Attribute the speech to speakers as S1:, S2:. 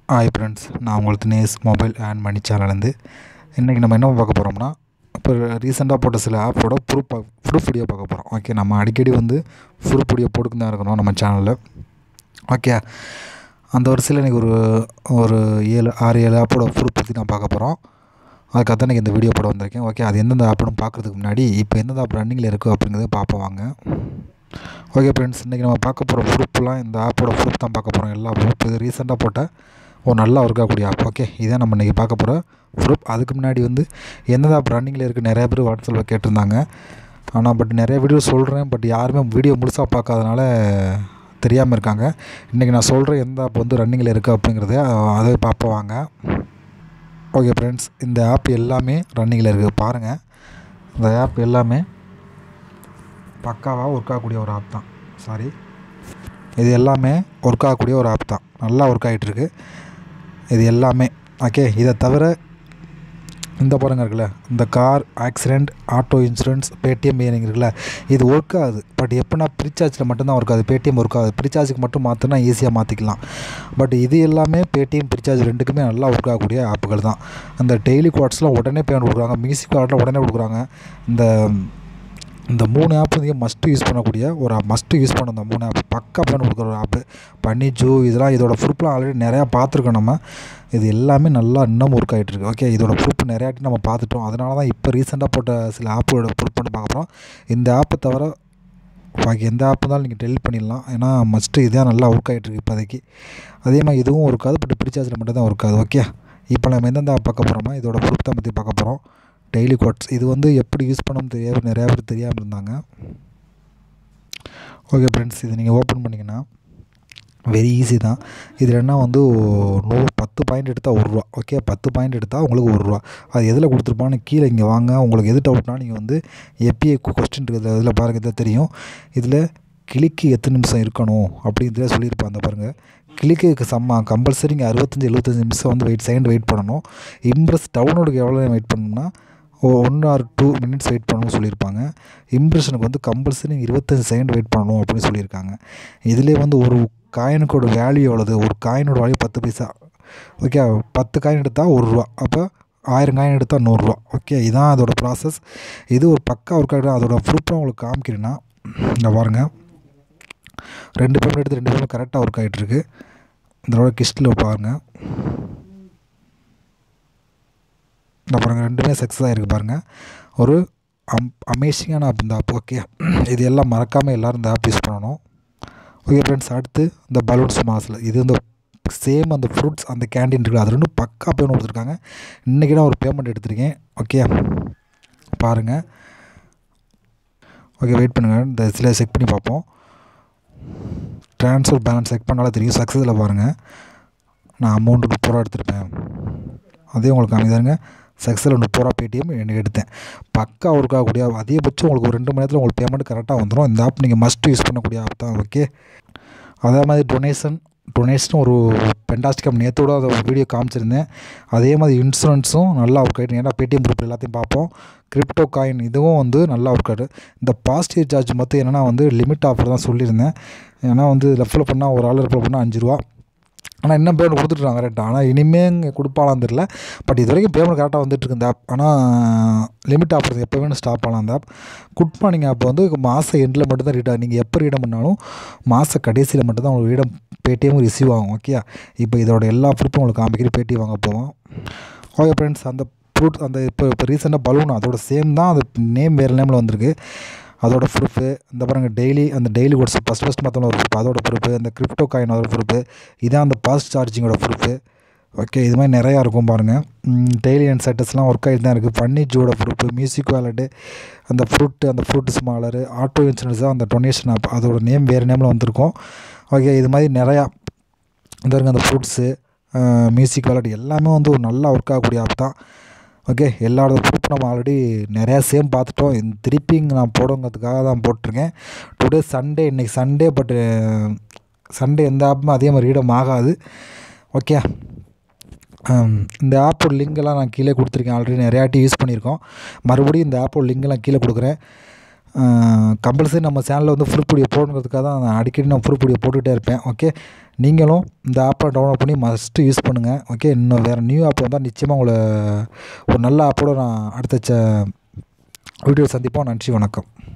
S1: hi friends நான் உங்களுக்கு Dinesh mobile and money சேனல்லேருந்து இன்றைக்கி நம்ம என்ன பார்க்க போகிறோம்னா இப்போ ரீசெண்டாக போட்ட சில ஆப்போட ப்ரூஃப் ப்ரூஃப் வீடியோ பார்க்க போகிறோம் ஓகே நம்ம அடிக்கடி வந்து ப்ரூஃப் வீடியோ போட்டுக்கு தான் இருக்கிறோம் நம்ம சேனலில் ஓகே அந்த வரிசையில் இன்றைக்கி ஒரு ஒரு ஏழு ஆறு ஏழு ஆப்போட ப்ரூஃப் பற்றி நான் பார்க்க போகிறோம் அதுக்காக தான் இந்த வீடியோ போட வந்திருக்கேன் ஓகே அது எந்தெந்த ஆப்னு பார்க்குறதுக்கு முன்னாடி இப்போ எந்தெந்த ஆப் ரன்னிங்கில் இருக்குது அப்படிங்கிறத பார்ப்போம் வாங்க ஓகே ஃப்ரெண்ட்ஸ் இன்றைக்கி நம்ம பார்க்க போகிற ப்ரூஃப்லாம் இந்த ஆப்போட ப்ரூஃப் தான் பார்க்க போகிறோம் எல்லா ப்ரூஃப் இது ரீசெண்டாக போட்ட ஒரு நல்லா இருக்கக்கூடிய ஆப் ஓகே இதான் நம்ம இன்றைக்கி பார்க்க போகிற ப்ரூஃப் அதுக்கு முன்னாடி வந்து எந்தெந்த ஆப் ரன்னிங்கில் இருக்குது நிறைய பேர் வாட்ஸ்அப்பில் கேட்டிருந்தாங்க ஆனால் பட் நிறைய வீடியோ சொல்கிறேன் பட் யாருமே வீடியோ முழுசாக பார்க்காதனால தெரியாமல் இருக்காங்க இன்றைக்கி நான் சொல்கிற எந்த ஆப் வந்து ரன்னிங்கில் இருக்குது அப்படிங்கிறத அதை பார்ப்போம் வாங்க ஓகே ஃப்ரெண்ட்ஸ் இந்த ஆப் எல்லாமே ரன்னிங்கில் இருக்குது பாருங்கள் இந்த ஆப் எல்லாமே பக்காவாக ஒர்க் ஆகக்கூடிய ஒரு ஆப் தான் சாரி இது எல்லாமே ஒர்க் ஆகக்கூடிய ஒரு ஆப் தான் நல்லா ஒர்க் ஆகிட்டுருக்கு இது எல்லாமே ஓகே இதை தவிர இந்த பாருங்க இருக்குல்ல இந்த car accident auto insurance Paytm இருக்குல்ல இது ஒர்க் ஆகுது பட் எப்படின்னா ப்ரீசார்ஜில் மட்டும்தான் ஒர்க் ஆகுது பேடிஎம் ஒர்க் ஆகுது ப்ரீசார்ஜுக்கு மட்டும் மாற்றினா ஈஸியாக மாற்றிக்கலாம் பட் இது எல்லாமே பேடிஎம் ப்ரீசார்ஜ் ரெண்டுக்குமே நல்லா ஒர்க் ஆகக்கூடிய ஆப்புகள் தான் அந்த டெய்லி குவாட்ஸ்லாம் உடனே பேமெண்ட் கொடுக்குறாங்க மியூசிக் கார்டில் உடனே கொடுக்குறாங்க இந்த இந்த மூணு ஆப் வந்து மஸ்ட்டு யூஸ் பண்ணக்கூடிய ஒரு மஸ்ட்டு யூஸ் பண்ண இந்த மூணு ஆப் பக்கா பண்ணி கொடுக்குற ஒரு ஆப்பு பன்னி ஜூ இதெல்லாம் இதோட ப்ரூஃப்லாம் ஆல்ரெடி நிறையா பார்த்துருக்கோம் நம்ம இது எல்லாமே நல்லா இன்னும் ஒர்க் ஆகிட்டு இருக்கு ஓகே இதோட ப்ரூஃப் நிறையாட்டி நம்ம பார்த்துட்டோம் அதனால தான் இப்போ ரீசெண்டாக போட்ட சில ஆப்போட ப்ரூஃப் பண்ணி பார்க்க போகிறோம் இந்த ஆப்பை தவிர பாக்கி எந்த ஆப் இருந்தாலும் நீங்கள் டெலிட் பண்ணிடலாம் ஏன்னா மஸ்ட்டு இதான் நல்லா ஒர்க் ஆகிட்டு இருக்கு இப்போதைக்கு அதே மாதிரி இதுவும் ஒர்க்காது பட் ப்ரீசார்ஜில் மட்டும் தான் ஒர்க் ஆகுது ஓகே இப்போ நம்ம எந்தெந்த ஆப் பார்க்க போகிறோமோ இதோட ப்ரூஃப் தான் பற்றி பார்க்க போகிறோம் டெய்லி கோட்ஸ் இது வந்து எப்படி யூஸ் பண்ணணும் தெரியாது நிறையா பேர் தெரியாமல் இருந்தாங்க ஓகே ஃப்ரெண்ட்ஸ் இது நீங்கள் ஓப்பன் பண்ணிங்கன்னா வெரி ஈஸி தான் இதில் என்ன வந்து நூறு பத்து பாயிண்ட் எடுத்தால் ஒரு ரூபா ஓகே பத்து பாயிண்ட் எடுத்தால் உங்களுக்கு ஒரு ரூபா அது எதில் கொடுத்துருப்பான்னு கீழே இங்கே வாங்க உங்களுக்கு எது டவுட்னா நீங்கள் வந்து எப்பிஏ கொஸ்டின் இருக்குது இதில் பாருங்கள் இதில் தெரியும் இதில் கிளிக்கு எத்தனை நிமிஷம் இருக்கணும் அப்படின்றத சொல்லியிருப்பாங்க அந்த பாருங்கள் கிளிக்கு செம்ம கம்பல்சரி இங்கே அறுபத்தஞ்சி எழுபத்தஞ்சி நிமிஷம் வந்து வெயிட் செகண்ட் வெயிட் பண்ணணும் இம்ப்ரெஸ் டவுன்லோடுக்கு எவ்வளோ வெயிட் பண்ணணும்னா one or two minutes wait பண்ணணும்னு சொல்லியிருப்பாங்க இம்ப்ரெஷனுக்கு வந்து கம்பல்சரி இருபத்தஞ்சி செகண்ட் வெயிட் பண்ணணும் அப்படின்னு சொல்லியிருக்காங்க இதிலே வந்து ஒரு காயினுக்கோட வேல்யூ எவ்வளோது ஒரு காயினோட வேல்யூ பத்து பைசா ஓகே பத்து காயின் எடுத்தால் ஒரு ரூபா அப்போ ஆயிரம் காயின் எடுத்தால் நூறுரூவா ஓகே இதான் அதோடய ப்ராசஸ் இது ஒரு பக்கா ஒர்க் ஆகிடும் அதோட ப்ரூஃப் உங்களுக்கு காமிக்கிறேன்னா இந்த பாருங்கள் ரெண்டு பேமெண்ட் எடுத்து ரெண்டு பேரும் கரெக்டாக ஒர்க் ஆகிட்டுருக்கு இதோட கிஸ்டில் பாருங்கள் இந்த பாருங்கள் ரெண்டுமே சக்ஸஸ் ஆகிருக்கு பாருங்கள் ஒரு அம் அமேசிங்கான ஆப் இந்த ஆப் ஓகே இது எல்லாம் மறக்காமல் எல்லோரும் இந்த ஆப் யூஸ் பண்ணணும் ஓகே ஃப்ரெண்ட்ஸ் அடுத்து இந்த பலூன்ஸ் மாசில் இது இந்த சேம் அந்த ஃப்ரூட்ஸ் அந்த கேண்டீன் இருக்குது அது ரெண்டும் பக்கா பேமெண்ட் கொடுத்துருக்காங்க இன்றைக்கி தான் ஒரு பேமெண்ட் எடுத்திருக்கேன் ஓகே பாருங்கள் ஓகே வெயிட் பண்ணுங்கள் இந்த இதில் செக் பண்ணி பார்ப்போம் ட்ரான்ஸ்ஃபர் பேலன்ஸ் செக் பண்ணாலே தெரியும் சக்ஸஸில் பாருங்கள் நான் அமௌண்ட்டு முப்பது ரூபா எடுத்திருப்பேன் அதே உங்களுக்கு அமைதாருங்க சக்ஸஸில் முப்பது ரூபா பேடிஎம் எனக்கு எடுத்தேன் பக்கா ஒர்க் ஆகக்கூடிய அதிகபட்சம் உங்களுக்கு ஒரு ரெண்டு மணி நேரத்தில் உங்களுக்கு பேமெண்ட் கரெக்டாக வந்துடும் இந்த ஆப் நீங்கள் மஸ்ட் யூஸ் பண்ணக்கூடிய ஆப் தான் ஓகே அதே மாதிரி டொனேஷன் டொனேஷனும் ஒரு பென்டாஸ்டிக் நேற்றோட அதை ஒரு வீடியோ காமிச்சிருந்தேன் அதே மாதிரி இன்சூரன்ஸும் நல்லா ஒர்க் ஆகிட்டு ஏன்னா பேடிஎம் குரூப் எல்லாத்தையும் பார்ப்போம் கிரிப்டோ காயின் இதுவும் வந்து நல்லா ஒர்க் ஆகுது இந்த பாசிட்டிவ் சார்ஜ் மொத்தம் என்னென்னா வந்து லிமிட் ஆஃபர் தான் சொல்லியிருந்தேன் ஏன்னா வந்து ரெஃபர் பண்ணால் ஒரு ஆள் ரெஃபர் பண்ணால் அஞ்சு ரூபா ஆனால் இன்னும் பேமெண்ட் கொடுத்துட்ருக்காங்க கரெக்டாக ஆனால் இனிமேல் இங்கே கொடுப்பாலாம் தெரில பட் இது வரைக்கும் பேமெண்ட் கரெக்டாக வந்துட்டுருக்கு இந்த ஆப் ஆனால் லிமிட் ஆஃபர் எப்போ வேணும் ஸ்டாப் ஆகலாம் அந்த ஆப் குட் மார்னிங் ஆப் வந்து மாத எண்டில் மட்டும்தான் ரீட் நீங்கள் எப்போ ரீடம் பண்ணாலும் மாத கடைசியில் மட்டும்தான் உங்களுக்கு ரீடம் பேடிஎம் ரிசீவ் ஆகும் ஓகே இப்போ இதோட எல்லா ப்ரூஃபும் உங்களுக்கு காமிக்கிற பேடி வாங்க போவோம் ஓகே ஃப்ரெண்ட்ஸ் அந்த ப்ரூட் அந்த இப்போ இப்போ ரீசெண்டாக பலூன் அதோட சேம் தான் அது நேம் வேறு நேமில் வந்திருக்கு அதோட ப்ரூஃபு இந்த பாருங்க டெய்லி அந்த டெய்லி கோட்ஸ் ஃபஸ்ட் ஃபஸ்ட் மற்றவங்க ஒரு ப்ரூஃப் அதோட ப்ரூஃபு அந்த கிரிப்டோ காயின் அதோட ப்ரூஃபு இதான் அந்த பாஸ்ட் சார்ஜிங்கோட ப்ரூஃபு ஓகே இது மாதிரி நிறையா இருக்கும் பாருங்கள் டெய்லி அண்ட் செட்டஸ்லாம் ஒர்க் ஆகிட்டு தான் இருக்குது ஃபன்னி ஜூவோட ப்ரூஃபு மியூசிக் வேலட்டு அந்த ஃப்ரூட்டு அந்த ஃப்ரூட் ஸ்மாலரு ஆட்டோ இன்சூரன்ஸ் தான் அந்த டொனேஷன் ஆப் அதோட நேம் வேறு நேமில் வந்திருக்கும் ஓகே இது மாதிரி நிறையா இந்த அந்த ஃப்ரூட்ஸு மியூசிக் வேலட் எல்லாமே வந்து ஒரு நல்லா ஒர்க் ஆகக்கூடிய ஆப் தான் ஓகே எல்லாரோட ப்ரூஃப் நம்ம ஆல்ரெடி நிறையா சேம் பார்த்துட்டோம் இந்த திருப்பி இங்கே நான் போடுங்கிறதுக்காக தான் போட்டிருக்கேன் டுடே சண்டே இன்றைக்கி சண்டே பட்டு சண்டே எந்த ஆப்புமே அதே மாதிரி ரீடம் ஆகாது ஓகே இந்த ஆப்போட லிங்கெல்லாம் நான் கீழே கொடுத்துருக்கேன் ஆல்ரெடி நிறையாட்டி யூஸ் பண்ணியிருக்கோம் மறுபடியும் இந்த ஆப்போட லிங்கெல்லாம் கீழே கொடுக்குறேன் கம்பல்சரி நம்ம சேனலில் வந்து ப்ரூஃப் வீடியோ போடணுங்கிறதுக்காக தான் நான் அடிக்கடி நான் ப்ரூஃப் வீடியோ போட்டுக்கிட்டே இருப்பேன் ஓகே நீங்களும் இந்த ஆப்பை டவுன்லோட் பண்ணி மஸ்ட்டு யூஸ் பண்ணுங்கள் ஓகே இன்னும் வேறு நியூ ஆப் வந்தால் நிச்சயமாக உங்களை ஒரு நல்ல ஆப்போடு நான் அடுத்த வீடியோ சந்திப்போம் நன்றி வணக்கம்